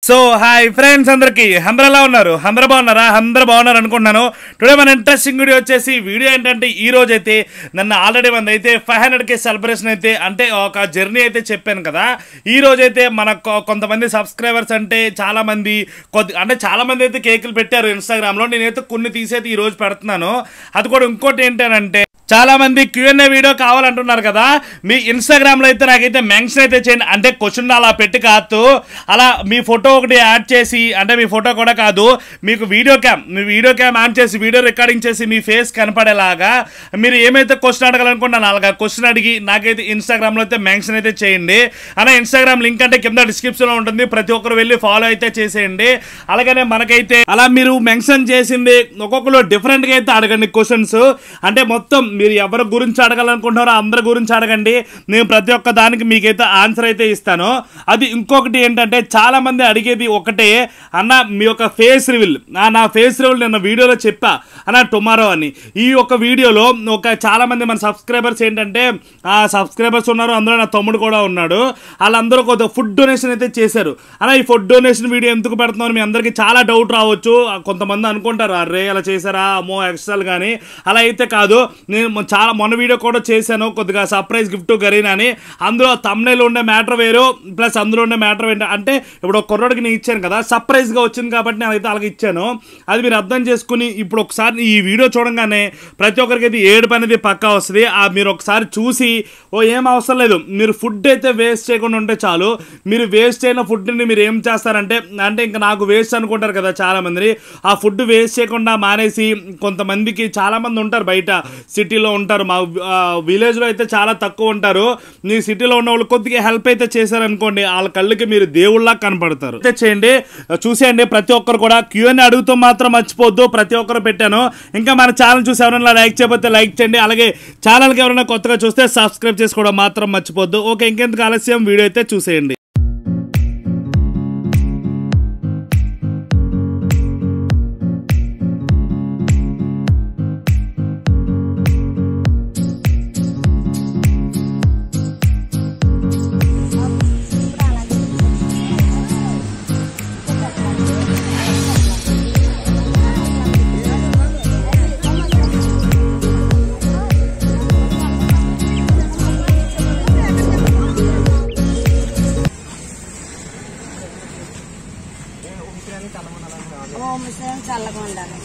so hi friends అందరికి అందరు ఎలా ఉన్నారు అందరు బాగున్నారా అందరు బాగున్నారు అనుకుంటున్నాను టుడే మన ఇంట్రెస్టింగ్ వీడియో వచ్చేసి వీడియో ఏంటంటే ఈ రోజు అయితే నన్ను ఆల్రెడీ మంది అయితే ఫైవ్ హండ్రెడ్ కే సెలబ్రేషన్ అయితే అంటే ఒక జర్నీ అయితే చెప్పాను కదా ఈ రోజు అయితే మన కొ- కొంతమంది సబ్స్క్రైబర్స్ అంటే చాలా మంది కొద్ది అంటే చాలా మంది అయితే కేకులు పెట్టారు ఇన్స్టాగ్రామ్ లో నేనైతే కొన్ని తీసైతే ఈ రోజు పెడుతున్నాను అది కూడా ఇంకోటి ఏంటంటే చాలా మంది క్యూఎన్ఏ వీడియో కావాలంటున్నారు కదా మీ ఇన్స్టాగ్రామ్ లో అయితే నాకైతే మెన్షన్ అయితే చేయండి అంటే క్వశ్చన్ అలా పెట్టి కాదు అలా మీ ఫోటో ఒకటి యాడ్ చేసి అంటే మీ ఫోటో కూడా కాదు మీకు వీడియో క్యామ్ మీ వీడియో క్యామ్ ఆన్ చేసి వీడియో రికార్డింగ్ చేసి మీ ఫేస్ కనపడేలాగా మీరు ఏమైతే క్వశ్చన్ అడగాలనుకుంటున్నాను అలాగా క్వశ్చన్ అడిగి నాకైతే ఇన్స్టాగ్రామ్ లో అయితే మెన్షన్ అయితే చేయండి అలా ఇన్స్టాగ్రామ్ లింక్ అంటే కింద డిస్క్రిప్షన్ లో ఉంటుంది ప్రతి ఒక్కరు వెళ్ళి ఫాలో అయితే చేసేయండి అలాగనే మనకైతే అలా మీరు మెన్షన్ చేసింది ఒక్కొక్కరు డిఫరెంట్ గా అయితే అడగండి క్వశ్చన్స్ అంటే మొత్తం మీరు ఎవరి గురించి అడగాలనుకుంటున్నారో అందరి గురించి అడగండి నేను ప్రతి ఒక్క దానికి మీకైతే ఆన్సర్ అయితే ఇస్తాను అది ఇంకొకటి ఏంటంటే చాలా మంది అడిగేది ఒకటే అన్న మీ యొక్క ఫేస్ రివిల్ నా ఫేస్ రివిల్ నిన్న వీడియోలో చెప్పా అన్న టుమారో అని ఈ యొక్క వీడియోలో ఒక చాలా మంది మన సబ్స్క్రైబర్స్ ఏంటంటే ఆ సబ్స్క్రైబర్స్ ఉన్నారు అందులో నా తమ్ముడు కూడా ఉన్నాడు వాళ్ళందరూ కొద్దిగా ఫుడ్ డొనేషన్ అయితే చేశారు అలా ఈ ఫుడ్ డొనేషన్ వీడియో ఎందుకు పెడుతున్నారు మీ అందరికీ చాలా డౌట్ రావచ్చు ఆ కొంతమంది అనుకుంటారు అరే అలా చేశారా అమ్మో ఎక్స్ట్రాలు కానీ అలా అయితే కాదు నేను మొ- చాలా మొన్న వీడియో కూడా చేశాను కొద్దిగా సర్ప్రైజ్ గిఫ్ట్ గరీనా అని అందులో తమ్నేలో ఉండే మ్యాటర్ వేరు ప్లస్ అందులో ఉండే మ్యాటర్ ఏంటి అంటే ఇప్పుడు ఒక కుర్రోడికి నేను ఇచ్చాను కదా సర్ప్రైజ్గా వచ్చింది కాబట్టి నేను అయితే అలాగే ఇచ్చాను అది మీరు అర్థం చేసుకుని ఇప్పుడు ఒకసారి ఈ వీడియో చూడంగానే ప్రతి ఒక్కరికి అయితే ఏడుపు అనేది పక్కా వస్తుంది ఆ మీరు ఒకసారి చూసి ఓ ఏం అవసరం లేదు మీరు ఫుడ్ అయితే వేస్ట్ చేయకుండా ఉంటే చాలు మీరు వేస్ట్ అయిన ఫుడ్ని మీరు ఏం చేస్తారంటే అంటే ఇంకా నాకు వేస్ట్ అనుకుంటారు కదా చాలా మంది ఆ ఫుడ్ వేస్ట్ చేయకుండా మానేసి కొంతమందికి చాలా మంది ఉంటారు బయట సిటీలో ఉంటారు మా విలేజ్లో అయితే చాలా తక్కువ ఉంటారు మీ సిటీలో ఉన్న వాళ్ళు కొద్దిగా హెల్ప్ అయితే చేశారనుకోండి వాళ్ళ కళ్ళకి మీరు దేవుళ్ళ కనపడతారు అయితే చేయండి చూసేయండి ప్రతి ఒక్కరు కూడా క్యూఎన్ అడుగుతూ మాత్రం మర్చిపోద్దు ప్రతి ఒక్కరు పెట్టాను ఇంకా మన ఛానల్ చూసి ఎవరైనా లైక్ చేయకపోతే లైక్ చేయండి అలాగే ఛానల్కి ఎవరైనా కొత్తగా చూస్తే సబ్స్క్రైబ్ చేసుకోవడం మాత్రం మర్చిపోద్దు ఓకే ఇంకెందుకు ఆలస్యం వీడియో అయితే చూసేయండి ఓం శ్రీం చల్లగా ఉండాలి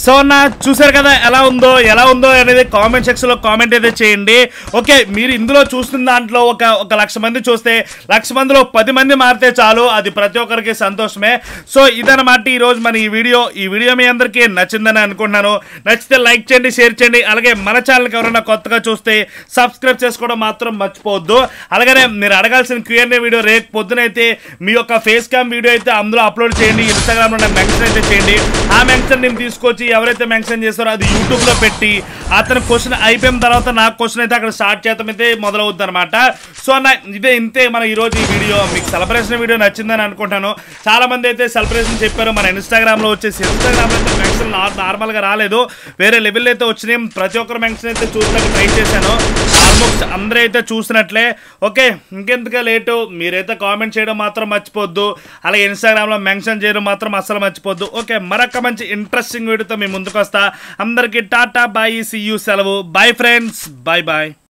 సో అన్న చూసారు కదా ఎలా ఉందో ఎలా ఉందో అనేది కామెంట్ సెక్షన్ లో కామెంట్ అయితే చేయండి ఓకే మీరు ఇందులో చూస్తున్న దాంట్లో ఒక ఒక లక్ష మంది చూస్తే లక్ష మందిలో పది మంది మారితే చాలు అది ప్రతి ఒక్కరికి సంతోషమే సో ఇదన్నమాట ఈ రోజు మన ఈ వీడియో ఈ వీడియో మీ అందరికీ నచ్చిందని అనుకుంటున్నాను నచ్చితే లైక్ చేయండి షేర్ చేయండి అలాగే మన ఛానల్కి ఎవరైనా కొత్తగా చూస్తే సబ్స్క్రైబ్ చేసుకోవడం మాత్రం మర్చిపోవద్దు అలాగనే మీరు అడగాల్సిన క్యూఎన్ఏ వీడియో రేపు పొద్దునైతే మీ యొక్క ఫేస్ క్యామ్ వీడియో అయితే అందులో అప్లోడ్ చేయండి ఇన్స్టాగ్రామ్లో నాకు మెన్షన్ అయితే చేయండి ఆ మెన్షన్ నేను తీసుకొచ్చి ఎవరైతే మెన్షన్ చేస్తారో అది యూట్యూబ్లో పెట్టి అతని క్వశ్చన్ అయిపోయిన తర్వాత నా క్వశ్చన్ అయితే అక్కడ స్టార్ట్ చేద్దాం అయితే మొదలవుద్ది అనమాట సో నా ఇదే ఇంతే మన ఈరోజు ఈ వీడియో మీకు సెలబ్రేషన్ వీడియో నచ్చిందని అనుకుంటాను చాలా మంది అయితే సెలబ్రేషన్ చెప్పారు మన ఇన్స్టాగ్రామ్లో వచ్చేసి ఇన్స్టాగ్రామ్లో అయితే మెన్షన్ నార్మల్గా రాలేదు వేరే లెవెల్ అయితే వచ్చినాయి ప్రతి ఒక్కరు మెన్షన్ అయితే చూడడానికి ట్రై చేశాను ఆల్మోస్ట్ అందరూ అయితే చూసినట్లే ఓకే ఇంకెందుకు లేటు మీరైతే కామెంట్ చేయడం మాత్రం మర్చిపోద్దు అలాగే ఇన్స్టాగ్రామ్లో మెన్షన్ చేయడం మాత్రం అస్సలు మర్చిపోద్దు ఓకే మరొక మంచి ఇంట్రెస్టింగ్ వీడియోతో మీ ముందుకు వస్తా అందరికీ టాటా బాయ్ సి యూ సెలవు బాయ్ ఫ్రెండ్స్ బాయ్ బాయ్